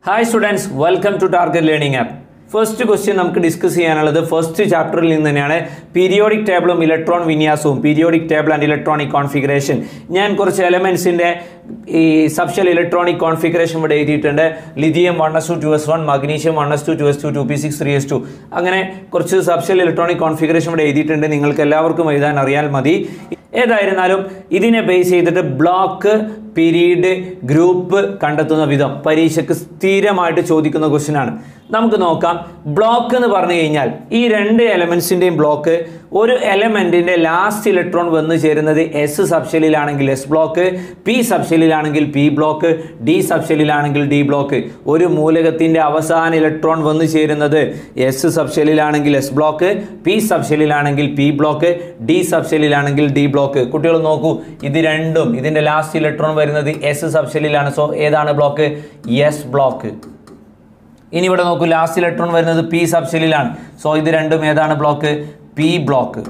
Hi students welcome to target learning app first question നമുക്ക് discuss ചെയ്യാനുള്ളത് first ചാപ്റ്ററിൽ നിന്ന് തന്നെയാണ് പീരിയോഡിക് ടേബിളും ഇലക്ട്രോൺ വിന്യാസവും periodic table and electronic configuration ഞാൻ കുറച്ച് എലമെൻസിൻ്റെ ഈ സബ്ഷൽ ഇലക്ട്രോണിക് കോൺഫിഗറേഷൻ ഇവിടെ എഴുതിയിട്ടുണ്ട് lithium one S two two S one magnesium one S two two S two two P six three S two അങ്ങനെ കുറച്ച് സബ്ഷൽ ഇലക്ട്രോണിക് കോൺഫിഗറേഷൻ ഇവിടെ എഴുതിയിട്ടുണ്ട് നിങ്ങൾക്ക് എല്ലാവർക്കും എഴുതാൻ അറിയാൽ മതി ഏതായിരുന്നാലും ഇതിനെ ബേസ് ചെയ്തിട്ട് ബ്ലോക്ക് പീരീഡ് ഗ്രൂപ്പ് കണ്ടെത്തുന്ന വിധം പരീക്ഷയ്ക്ക് സ്ഥിരമായിട്ട് ചോദിക്കുന്ന ക്വസ്റ്റ്യൻ ആണ് നമുക്ക് നോക്കാം ബ്ലോക്ക് എന്ന് പറഞ്ഞു കഴിഞ്ഞാൽ ഈ രണ്ട് എലമെന്റ്സിന്റെയും ബ്ലോക്ക് ഒരു എലമെന്റിന്റെ ലാസ്റ്റ് ഇലക്ട്രോൺ വന്നു ചേരുന്നത് എസ് സബ്ഷെല്ലിലാണെങ്കിൽ എസ് ബ്ലോക്ക് പി സബ്ഷെല്ലിലാണെങ്കിൽ പി ബ്ലോക്ക് ഡി സബ്ഷെല്ലിലാണെങ്കിൽ ഡി ബ്ലോക്ക് ഒരു മൂലകത്തിന്റെ അവസാന ഇലക്ട്രോൺ വന്നു ചേരുന്നത് എസ് സബ്ഷെല്ലിലാണെങ്കിൽ എസ് ബ്ലോക്ക് പി സബ്ഷെല്ലിലാണെങ്കിൽ പി ബ്ലോക്ക് ഡി സബ്ഷെല്ലിലാണെങ്കിൽ ഡി ബ്ലോക്ക് കുട്ടികൾ നോക്കൂ ഇത് രണ്ടും ഇതിന്റെ ലാസ്റ്റ് ഇലക്ട്രോൺ വരുന്നത് എസ് സബ്ഷെല്ലിലാണ് സോ ഏതാണ് ബ്ലോക്ക് എസ് ബ്ലോക്ക് ഇനി ഇവിടെ നോക്കൂ ലാസ്റ്റ് ഇലക്ട്രോൺ വരുന്നത് പി സബ്ഷെല്ലിലാണ് സോ ഇത് രണ്ടും ഏതാണ് ബ്ലോക്ക് പി ബ്ലോക്ക്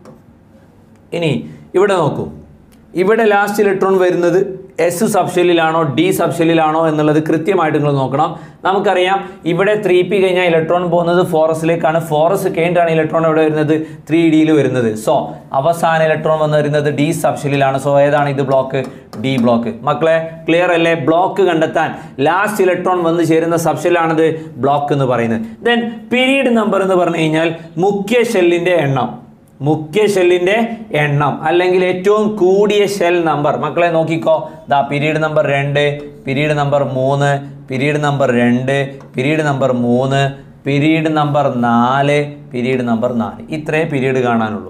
ഇനി ഇവിടെ നോക്കൂ ഇവിടെ ലാസ്റ്റ് ഇലക്ട്രോൺ വരുന്നത് എസ് സബ്ഷെല്ലിലാണോ ഡി സബ്ഷെല്ലിലാണോ എന്നുള്ളത് കൃത്യമായിട്ട് നിങ്ങൾ നോക്കണം നമുക്കറിയാം ഇവിടെ ത്രീ പി കഴിഞ്ഞാൽ ഇലക്ട്രോൺ പോകുന്നത് ഫോറസിലേക്കാണ് ഫോറസ് കഴിഞ്ഞിട്ടാണ് ഇലക്ട്രോൺ എവിടെ വരുന്നത് ത്രീ ഡിയിൽ വരുന്നത് സോ അവസാന ഇലക്ട്രോൺ വന്ന് വരുന്നത് ഡി സബ്ഷെല്ലിലാണ് സോ ഏതാണ് ഇത് ബ്ലോക്ക് ഡി ബ്ലോക്ക് മക്കളെ ക്ലിയർ അല്ലേ ബ്ലോക്ക് കണ്ടെത്താൻ ലാസ്റ്റ് ഇലക്ട്രോൺ വന്ന് ചേരുന്ന സബ്ഷെല്ലാണിത് ബ്ലോക്ക് എന്ന് പറയുന്നത് ദെൻ പീരീഡ് നമ്പർ എന്ന് പറഞ്ഞു കഴിഞ്ഞാൽ മുഖ്യ ഷെല്ലിന്റെ എണ്ണം മുഖ്യ ഷെല്ലിന്റെ എണ്ണം അല്ലെങ്കിൽ ഏറ്റവും കൂടിയ ഷെൽ നമ്പർ മക്കളെ നോക്കിക്കോ ദാ പീരീഡ് നമ്പർ രണ്ട് പീരീഡ് നമ്പർ മൂന്ന് പീരീഡ് നമ്പർ രണ്ട് പീരീഡ് നമ്പർ മൂന്ന് പീരീഡ് നമ്പർ നാല് പീരീഡ് നമ്പർ നാല് ഇത്രേ പീരീഡ് കാണാനുള്ളൂ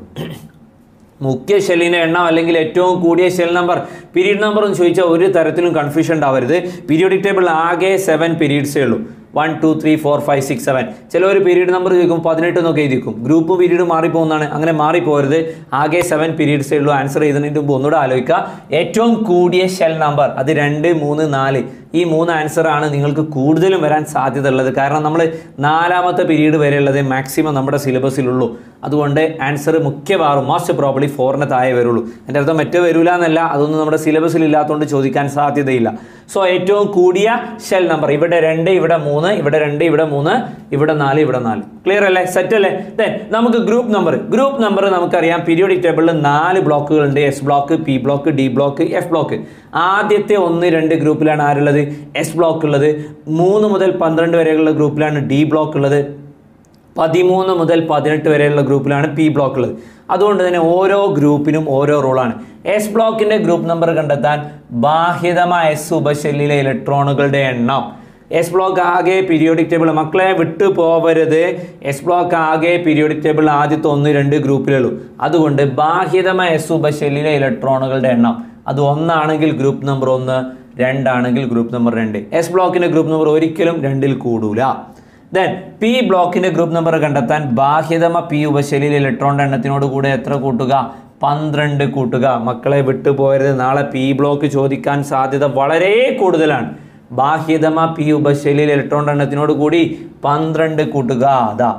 മുഖ്യ ഷെല്ലിന്റെ എണ്ണം അല്ലെങ്കിൽ ഏറ്റവും കൂടിയ ഷെൽ നമ്പർ പീരീഡ് നമ്പർ എന്ന് ചോദിച്ചാൽ ഒരു തരത്തിലും കൺഫ്യൂഷൻ ഉണ്ടാവരുത് പീരിയോഡിക് ടേബിൾ ആകെ സെവൻ പീരീഡ്സേ ഉള്ളൂ one two three four five six seven ചിലവർ പീരീഡ് നമ്പർ ചോദിക്കും പതിനെട്ട് എന്നൊക്കെ എഴുതിക്കും ഗ്രൂപ്പ് പീരീഡ് മാറിപ്പോകുന്നതാണ് അങ്ങനെ മാറിപ്പോകരുത് ആകെ സെവൻ പീരീഡ്സേ ഉള്ളൂ ആൻസർ ചെയ്തതിന് മുമ്പ് ഒന്നുകൂടെ ആലോചിക്കുക ഏറ്റവും കൂടിയ ഷെൽ നമ്പർ അത് രണ്ട് മൂന്ന് നാല് ഈ മൂന്ന് ആൻസർ ആണ് നിങ്ങൾക്ക് കൂടുതലും വരാൻ സാധ്യത ഉള്ളത് കാരണം നമ്മൾ നാലാമത്തെ പീരീഡ് വരെയുള്ളത് മാക്സിമം നമ്മുടെ സിലബസിലുള്ളൂ അതുകൊണ്ട് ആൻസർ മിക്കവാറും മോസ്റ്റ് പ്രോബ്ലി ഫോറിന് താഴെ വരുള്ളൂ എൻ്റെ അർത്ഥം മറ്റേ വരില്ല എന്നല്ല അതൊന്നും നമ്മുടെ സിലബസിൽ ഇല്ലാത്തതുകൊണ്ട് ചോദിക്കാൻ സാധ്യതയില്ല സോ ഏറ്റവും കൂടിയ ഷെൽ നമ്പർ ഇവിടെ രണ്ട് ഇവിടെ മൂന്ന് ഇവിടെ രണ്ട് ഇവിടെ മൂന്ന് ഇവിടെ നാല് ഇവിടെ നാല് ക്ലിയർ അല്ലേ സെറ്റ് അല്ലേ ദെൻ നമുക്ക് ഗ്രൂപ്പ് നമ്പർ ഗ്രൂപ്പ് നമ്പർ നമുക്കറിയാം പീരിയോഡിക് ടേബിളിൽ നാല് ബ്ലോക്കുകളുണ്ട് S block P block D block F block ആദ്യത്തെ ഒന്ന് രണ്ട് ഗ്രൂപ്പിലാണ് ആരുള്ളത് എസ് ബ്ലോക്ക് ഉള്ളത് മൂന്ന് മുതൽ പന്ത്രണ്ട് വരെയുള്ള ഗ്രൂപ്പിലാണ് ഡി ബ്ലോക്ക് ഉള്ളത് പതിമൂന്ന് മുതൽ പതിനെട്ട് വരെയുള്ള ഗ്രൂപ്പിലാണ് പി ബ്ലോക്ക് ഉള്ളത് അതുകൊണ്ട് തന്നെ ഓരോ ഗ്രൂപ്പിനും ഓരോ റോളാണ് എസ് ബ്ലോക്കിന്റെ ഗ്രൂപ്പ് നമ്പർ കണ്ടെത്താൻ ബാഹ്യതമായ എസ് ഉപശല്ലിലെ ഇലക്ട്രോണുകളുടെ എണ്ണം എസ് ബ്ലോക്ക് ആകെ പീരിയോഡിക് ടേബിൾ മക്കളെ വിട്ടു പോവരുത് എസ് ബ്ലോക്ക് ആകെ പീരിയോഡിക് ടേബിൾ ആദ്യത്തെ ഒന്ന് രണ്ട് ഗ്രൂപ്പിലുള്ളൂ അതുകൊണ്ട് ബാഹ്യതമായ എസ് ഉപശല്ലിലെ ഇലക്ട്രോണുകളുടെ എണ്ണം അത് ഒന്നാണെങ്കിൽ ഗ്രൂപ്പ് നമ്പർ ഒന്ന് രണ്ടാണെങ്കിൽ ഗ്രൂപ്പ് നമ്പർ രണ്ട് എസ് ബ്ലോക്കിന്റെ ഗ്രൂപ്പ് നമ്പർ ഒരിക്കലും രണ്ടിൽ കൂടൂല ദെൻ പി ബ്ലോക്കിന്റെ ഗ്രൂപ്പ് നമ്പർ കണ്ടെത്താൻ ബാഹ്യതമ പി ഉപശൈലിയിൽ ഇലക്ട്രോണിന്റെ എണ്ണത്തിനോട് കൂടെ എത്ര കൂട്ടുക പന്ത്രണ്ട് കൂട്ടുക മക്കളെ വിട്ടുപോയരുത് നാളെ പി ബ്ലോക്ക് ചോദിക്കാൻ സാധ്യത വളരെ കൂടുതലാണ് ബാഹ്യതമ പി ഉപശൈലിയിൽ ഇലക്ട്രോണിന്റെ എണ്ണത്തിനോട് കൂടി പന്ത്രണ്ട് കൂട്ടുക അതാ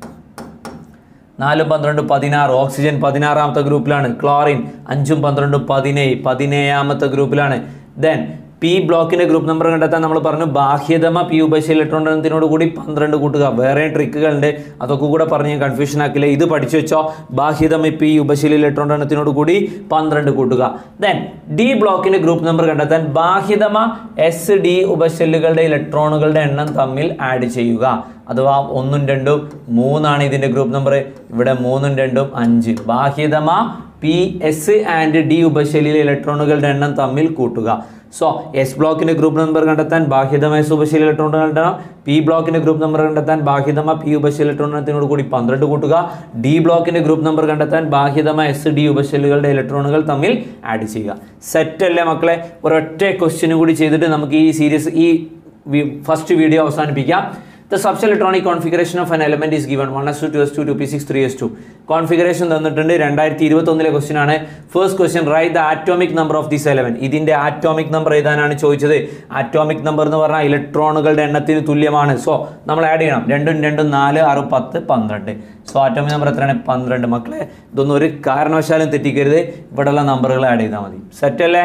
നാലും പന്ത്രണ്ട് പതിനാറ് ഓക്സിജൻ പതിനാറാമത്തെ ഗ്രൂപ്പിലാണ് ക്ലോറിൻ അഞ്ചും പന്ത്രണ്ടും പതിനേഴ് പതിനേഴാമത്തെ ഗ്രൂപ്പിലാണ് ദെൻ പി ബ്ലോക്കിന്റെ ഗ്രൂപ്പ് നമ്പർ കണ്ടെത്താൻ നമ്മൾ പറഞ്ഞു ബാഹ്യതമ പി ഉപശ ഇലക്ട്രോണിനോട് കൂടി പന്ത്രണ്ട് കൂട്ടുക വേറെ ട്രിക്കുകളുണ്ട് അതൊക്കെ കൂടെ പറഞ്ഞ് ഞാൻ കൺഫ്യൂഷൻ ആക്കില്ല ഇത് പഠിച്ചു വെച്ചോ ബാഹ്യതമ പി ഉപശീല ഇലക്ട്രോണിനത്തിനോട് കൂടി പന്ത്രണ്ട് കൂട്ടുക ദെൻ ഡി ബ്ലോക്കിന്റെ ഗ്രൂപ്പ് നമ്പർ കണ്ടെത്താൻ ബാഹ്യതമ എസ് ഡി ഉപശെല്ലുകളുടെ ഇലക്ട്രോണുകളുടെ എണ്ണം തമ്മിൽ ആഡ് ചെയ്യുക അഥവാ ഒന്നും രണ്ടും മൂന്നാണ് ഇതിന്റെ ഗ്രൂപ്പ് നമ്പർ ഇവിടെ മൂന്നും രണ്ടും അഞ്ച് ബാഹ്യതമ പി എസ് ആൻഡ് ഡി ഉപശൈലിയിലെ ഇലക്ട്രോണുകളുടെ എണ്ണം തമ്മിൽ കൂട്ടുക സോ എസ് ബ്ലോക്കിന്റെ ഗ്രൂപ്പ് നമ്പർ കണ്ടെത്താൻ ബാഹ്യതമായ ഉപശൈലി ഇലക്ട്രോണുകളുടെ എണ്ണം പി ബ്ലോക്കിന്റെ ഗ്രൂപ്പ് നമ്പർ കണ്ടെത്താൻ ബാഹ്യതമ പി ഉപശൈലി ഇലക്ട്രോണത്തിനോട് കൂടി പന്ത്രണ്ട് കൂട്ടുക ഡി ബ്ലോക്കിന്റെ ഗ്രൂപ്പ് നമ്പർ കണ്ടെത്താൻ ബാഹ്യതമായ എസ് ഡി ഉപശൈലികളുടെ ഇലക്ട്രോണുകൾ തമ്മിൽ ആഡ് ചെയ്യുക സെറ്റ് അല്ലേ മക്കളെ ഒരൊറ്റ ക്വസ്റ്റ്യനും കൂടി ചെയ്തിട്ട് നമുക്ക് ഈ സീരീസ് ഈ ഫസ്റ്റ് വീഡിയോ അവസാനിപ്പിക്കാം The subselectronic configuration of an element is given 1s2, 2s2, 2p6, 3s2. Configuration തന്നിട്ടുണ്ട് രണ്ടായിരത്തി ഇരുപത്തി ഒന്നിലെ ക്വസ്റ്റ്യൻ ആണ് first question write the atomic number of this eleven ഇതിന്റെ ആറ്റോമിക് നമ്പർ എഴുതാനാണ് ചോദിച്ചത് ആറ്റോമിക് നമ്പർ എന്ന് പറഞ്ഞാൽ ഇലക്ട്രോണുകളുടെ എണ്ണത്തിന് തുല്യമാണ് സോ നമ്മൾ ആഡ് ചെയ്യണം രണ്ടും രണ്ടും നാല് ആറ് പത്ത് പന്ത്രണ്ട് സോ ആറ്റോമിക് നമ്പർ എത്രയാണ് പന്ത്രണ്ട് മക്കളെ ഇതൊന്നും ഒരു കാരണവശാലും തെറ്റിക്കരുത് ഇവിടെയുള്ള നമ്പറുകൾ ആഡ് ചെയ്താൽ മതി സെറ്റ് അല്ലേ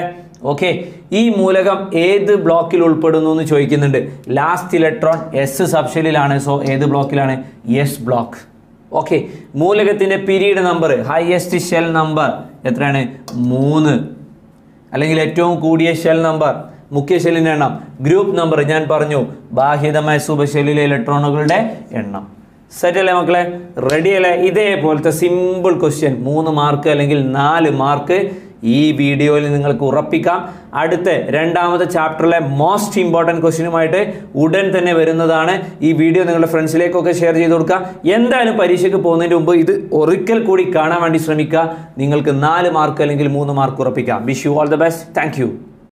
ഓക്കെ ഈ മൂലകം ഏത് ബ്ലോക്കിൽ ഉൾപ്പെടുന്നു എന്ന് ചോദിക്കുന്നുണ്ട് ലാസ്റ്റ് ഇലക്ട്രോൺ എസ് സബ്ഷെല്ലിലാണ് സോ ഏത് ബ്ലോക്കിലാണ് എസ് ബ്ലോക്ക് ഓക്കെ മൂലകത്തിന്റെ period number highest shell number എത്രയാണ് മൂന്ന് അല്ലെങ്കിൽ ഏറ്റവും കൂടിയ ഷെൽ നമ്പർ മുഖ്യ ഷെല്ലിന്റെ എണ്ണം ഗ്രൂപ്പ് നമ്പർ ഞാൻ പറഞ്ഞു ബാഹ്യതമായ സുബഷെല്ലിലെ ഇലക്ട്രോണുകളുടെ എണ്ണം സെറ്റ് അല്ലേ മക്കളെ റെഡി അല്ലേ ഇതേപോലത്തെ സിമ്പിൾ ക്വസ്റ്റ്യൻ മൂന്ന് മാർക്ക് അല്ലെങ്കിൽ നാല് മാർക്ക് ഈ വീഡിയോയിൽ നിങ്ങൾക്ക് ഉറപ്പിക്കാം അടുത്ത രണ്ടാമത്തെ ചാപ്റ്ററിലെ മോസ്റ്റ് ഇമ്പോർട്ടൻറ്റ് ക്വസ്റ്റ്യനുമായിട്ട് ഉടൻ തന്നെ വരുന്നതാണ് ഈ വീഡിയോ നിങ്ങളുടെ ഫ്രണ്ട്സിലേക്കൊക്കെ ഷെയർ ചെയ്ത് കൊടുക്കുക എന്തായാലും പരീക്ഷയ്ക്ക് പോകുന്നതിന് മുമ്പ് ഇത് ഒരിക്കൽ കൂടി കാണാൻ വേണ്ടി ശ്രമിക്കുക നിങ്ങൾക്ക് നാല് മാർക്ക് അല്ലെങ്കിൽ മൂന്ന് മാർക്ക് ഉറപ്പിക്കാം wish you all the best thank